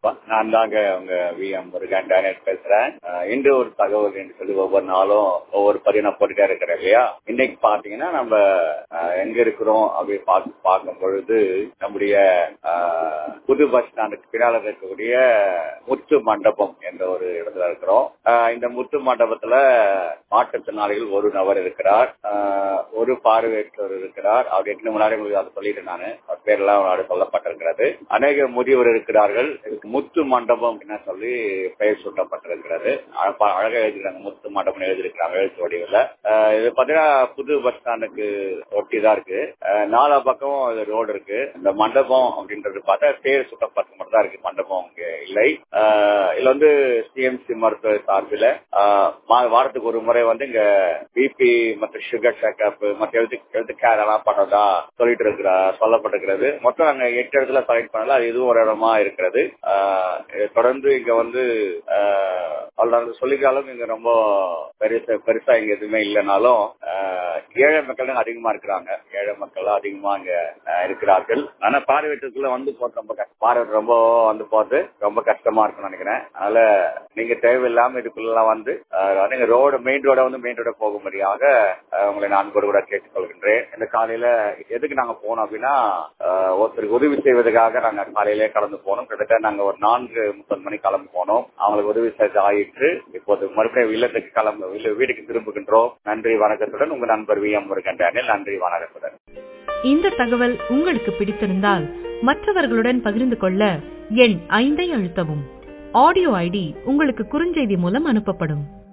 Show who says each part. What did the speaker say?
Speaker 1: நான் தாங்க உங்க வி எம் முருகன் டேனியல் பேசுறேன் அஹ் இன்று ஒரு தகவல் என்று சொல்லி ஒவ்வொரு நாளும் ஒவ்வொரு பதிவு நான் போட்டுட்டே இருக்கிறேன் இல்லையா இன்னைக்கு பாத்தீங்கன்னா நம்ம அஹ், எங்க இருக்கிறோம் அப்படி பார்த்து பார்க்கும் பொழுது நம்முடைய அஹ், புது பஸ் ஸ்டாண்டுக்கு பின்னால இருக்கக்கூடிய முத்து மண்டபம் என்ற ஒரு இடத்துல இருக்கிறோம் அஹ், இந்த முத்து மண்டபத்துல மாற்றுத்திறனாளிகள் ஒரு நபர் இருக்கிறார் அஹ், ஒரு பார்வையற்றவர் இருக்கிறார் அவர் எட்டு முன்னாடி உங்களுக்கு அதை சொல்லிட்டு நானு அவர் பேரெல்லாம் அவரோட சொல்லப்பட்டிருக்கிறது அநேக முதியவர் இருக்கிறார்கள் இதுக்கு முத்து மண்டபம் என்ன சொல்லி பெயர் சூட்டப்பட்டிருக்கிறது அழ- அழகா எழுதிருக்காங்க முத்து மண்டபம் எழுதியிருக்கிறாங்க எழுத்து வடிவில் அஹ், இது பாத்தீங்கன்னா புது பஸ் ஸ்டாண்டுக்கு ஒட்டி தான் இருக்கு அஹ், நாலா பக்கம் இது ரோடு இருக்கு இந்த மண்டபம் அப்படின்றது பார்த்தா பேர் சுட்டப்பட்ட மட்டும் தான் இருக்கு மண்டபம் இங்க இல்லை அஹ், இதுல வந்து சிஎம்சி மருத்துவ சார்பில் அஹ், மா- வாரத்துக்கு ஒரு முறை வந்து இங்க பிபி மற்றும் சுகர் செக்அப் மற்ற எழுத்து எழுத்து கேர் எல்லாம் பண்ணதா சொல்லிட்டு இருக்கிற சொல்லப்பட்டிருக்கிறது மொத்தம் நாங்க எட்டு இடத்துல செலக்ட் பண்ணல அது இதுவும் ஒரு இடமா இருக்கிறது ஆஹ் இது தொடர்ந்து இங்க வந்து ஆஹ் அவ்வளவு சொல்லிக்காலும் இங்க ரொம்ப பெருசா பெருசா இங்க எதுவுமே இல்லைனாலும் ஆஹ் ஏழை மக்கள் அதிகமா இருக்கிறாங்க ஏழை மக்கள் அதிகமா இங்க ஆஹ் இருக்கிறார்கள் ஆனா பார்வையற்றதுக்குள்ள வந்து போறது ரொம்ப கஷ்டம் பார்வை ரொம்ப வந்து போறது ரொம்ப கஷ்டமா இருக்கும்னு நினைக்கிறேன் அதனால நீங்க தேவையில்லாம இதுக்குள்ள வந்து ஆஹ் நீங்க ரோடு மெயின் ரோட வந்து மெயின் ரோட போகும்படியாக ஆஹ் உங்களை நான் கூட கூட கேட்டுக்கொள்கின்றேன் இந்த காலையில எதுக்கு நாங்க போனோம் அப்படின்னா ஆஹ் ஒருத்தருக்கு உதவி செய்வதற்காக நாங்க காலையிலே கலந்து போனோம் கிட்டத்தட்ட நாங்க ஒரு நான்கு முப்பது மணி கிளம்பி போனோம் அவங்களுக்கு உதவி செய்து ஆயிற்று இப்போது மறுபடியும் இல்லத்துக்கு கிளம்ப இல்ல- வீட்டுக்கு திரும்புகின்றோம் நன்றி வணக்கத்துடன் உங்க நண்பர் வி எம் முருகன் டேனியல் நன்றி வணக்கத்துடன்
Speaker 2: இந்த தகவல் உங்களுக்கு பிடித்திருந்தால் மற்றவர்களுடன் பகிர்ந்து கொள்ள எண் ஐந்தை அழுத்தவும் ஆடியோ ஐடி உங்களுக்கு குறுஞ்செய்தி மூலம் அனுப்பப்படும்